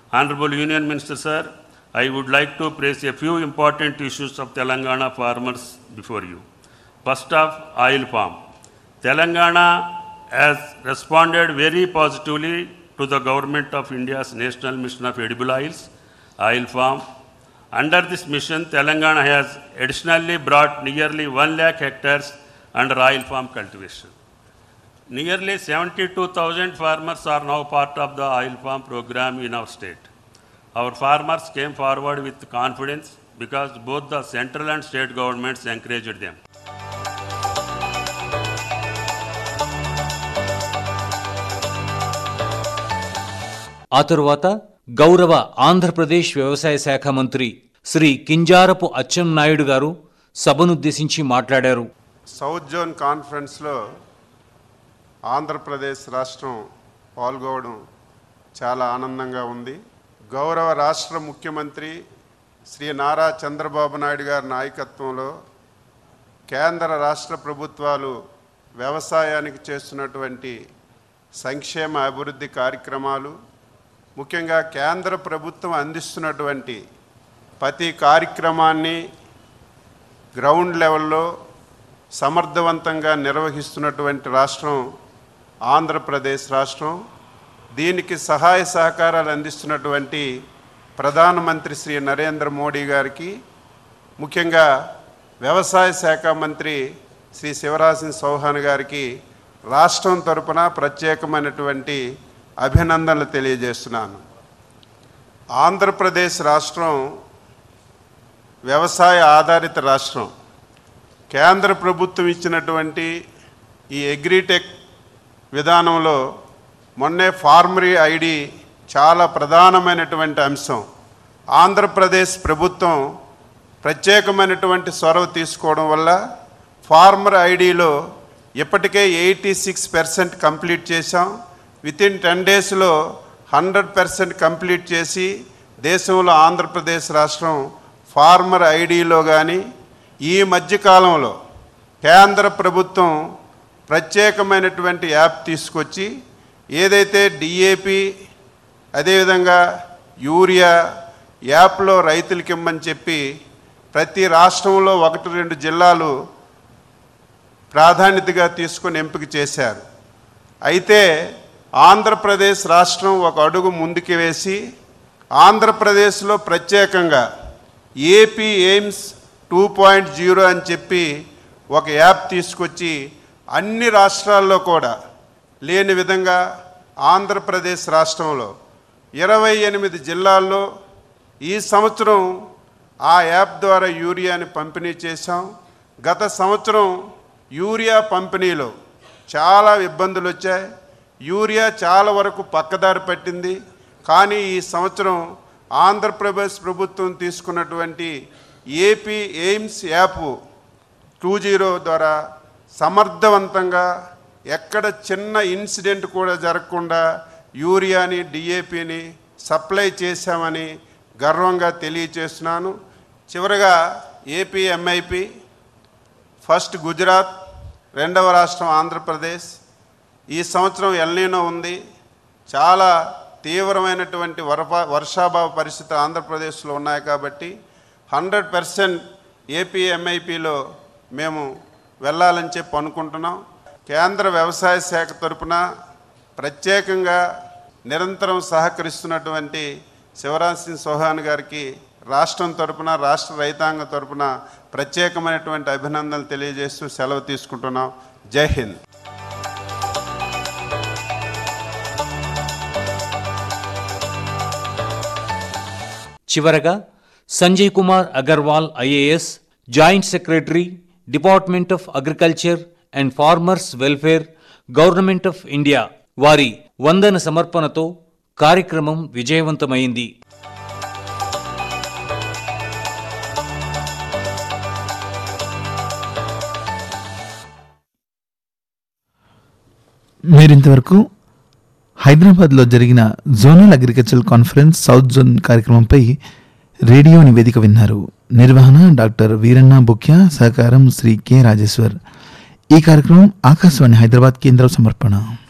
Honorable Union Minister, sir, I would like to praise a few important issues of Telangana farmers before you. First off, oil palm. Telangana has responded very positively to the Government of India's National Mission of Edible Oils, oil palm. Under this mission, Telangana has additionally brought nearly 1 lakh hectares under oil palm cultivation. Nearly 72,000 farmers are now part of the oil palm program in our state. Our farmers came forward with confidence because both the central and state governments encouraged them. ఆ తరువాత గౌరవ ఆంధ్రప్రదేశ్ వ్యవసాయ శాఖ మంత్రి శ్రీ కింజారపు అచ్చెన్నాయుడు గారు సభనుద్దేశించి మాట్లాడారు south zone కాన్ఫరెన్స్లో ఆంధ్రప్రదేశ్ రాష్ట్రం పాల్గొవడం చాలా ఆనందంగా ఉంది గౌరవ రాష్ట్ర ముఖ్యమంత్రి శ్రీ నారా చంద్రబాబు నాయుడు గారి నాయకత్వంలో కేంద్ర రాష్ట్ర ప్రభుత్వాలు వ్యవసాయానికి చేస్తున్నటువంటి సంక్షేమ అభివృద్ధి కార్యక్రమాలు ముఖ్యంగా కేంద్ర ప్రభుత్వం అందిస్తున్నటువంటి ప్రతి కార్యక్రమాన్ని గ్రౌండ్ లెవెల్లో సమర్థవంతంగా నిర్వహిస్తున్నటువంటి రాష్ట్రం ఆంధ్రప్రదేశ్ రాష్ట్రం దీనికి సహాయ సహకారాలు అందిస్తున్నటువంటి ప్రధానమంత్రి శ్రీ నరేంద్ర మోడీ గారికి ముఖ్యంగా వ్యవసాయ శాఖ మంత్రి శ్రీ శివరాజ్ సింగ్ చౌహాన్ గారికి రాష్ట్రం తరపున ప్రత్యేకమైనటువంటి అభినందనలు తెలియజేస్తున్నాను ఆంధ్రప్రదేశ్ రాష్ట్రం వ్యవసాయ ఆధారిత రాష్ట్రం కేంద్ర ప్రభుత్వం ఇచ్చినటువంటి ఈ అగ్రిటెక్ విధానంలో మొన్నే ఫార్మరీ ఐడి చాలా ప్రధానమైనటువంటి అంశం ఆంధ్రప్రదేశ్ ప్రభుత్వం ప్రత్యేకమైనటువంటి చొరవ తీసుకోవడం వల్ల ఫార్మర్ ఐడిలో ఇప్పటికే ఎయిటీ సిక్స్ పర్సెంట్ కంప్లీట్ చేశాం విత్ ఇన్ టెన్ డేస్లో హండ్రెడ్ పర్సెంట్ కంప్లీట్ చేసి దేశంలో ఆంధ్రప్రదేశ్ రాష్ట్రం ఫార్మర్ ఐడిలో కానీ ఈ మధ్యకాలంలో కేంద్ర ప్రభుత్వం ప్రత్యేకమైనటువంటి యాప్ తీసుకొచ్చి ఏదైతే డిఏపి అదేవిధంగా యూరియా యాప్లో రైతులకి ఇమ్మని చెప్పి ప్రతి రాష్ట్రంలో ఒకటి రెండు జిల్లాలు ప్రాధాన్యతగా తీసుకొని ఎంపిక చేశారు అయితే ఆంధ్రప్రదేశ్ రాష్ట్రం ఒక అడుగు ముందుకు వేసి ఆంధ్రప్రదేశ్లో ప్రత్యేకంగా AP AIMS two point zero అని చెప్పి ఒక యాప్ తీసుకొచ్చి అన్ని రాష్ట్రాల్లో కూడా లేని విధంగా ఆంధ్రప్రదేశ్ రాష్ట్రంలో ఇరవై ఎనిమిది జిల్లాల్లో ఈ సంవత్సరం ఆ యాప్ ద్వారా యూరియాని పంపిణీ చేశాం గత సంవత్సరం యూరియా పంపిణీలో చాలా ఇబ్బందులు వచ్చాయి యూరియా చాలా వరకు పక్కదారి పట్టింది కానీ ఈ సంవత్సరం ఆంధ్రప్రదేశ్ ప్రభుత్వం తీసుకున్నటువంటి AP AIMS app two zero ద్వారా సమర్థవంతంగా ఎక్కడ చిన్న ఇన్సిడెంట్ కూడా జరగకుండా యూరియాని డిఏపిని సప్లై చేశామని గర్వంగా తెలియచేస్తున్నాను చివరగా ఏపీ ఎంఐపి ఫస్ట్ గుజరాత్ రెండవ రాష్ట్రం ఆంధ్రప్రదేశ్ ఈ సంవత్సరం ఎల్నీనో ఉంది చాలా తీవ్రమైనటువంటి వరప వర్షాభావ పరిస్థితులు ఆంధ్రప్రదేశ్లో ఉన్నాయి కాబట్టి హండ్రెడ్ పర్సెంట్ ఏపీ ఎంఐపిలో మేము వెళ్ళాలని చెప్పి అనుకుంటున్నాం కేంద్ర వ్యవసాయ శాఖ తరపున ప్రత్యేకంగా నిరంతరం సహకరిస్తున్నటువంటి శివరాజ్ సింగ్ చౌహాన్ గారికి రాష్ట్రం తరపున రాష్ట్ర రైతాంగం తరపున ప్రత్యేకమైనటువంటి అభినందనలు తెలియజేస్తూ సెలవు తీసుకుంటున్నాం జై హింద్ చివరగా Sanjay Kumar Agarwal IAS joint secretary department of agriculture and farmers welfare government of India వారి వందన సమర్పణతో కార్యక్రమం విజయవంతమైంది మీరింతవరకు హైదరాబాద్లో జరిగిన zonal agriculture conference south zone కార్యక్రమంపై రేడియో నివేదిక విన్నారు నిర్వహణ డాక్టర్ వీరన్న బుక్యా సహకారం శ్రీ కె రాజేశ్వర్ ఈ కార్యక్రమం ఆకాశవాణి హైదరాబాద్ కేంద్రం సమర్పణ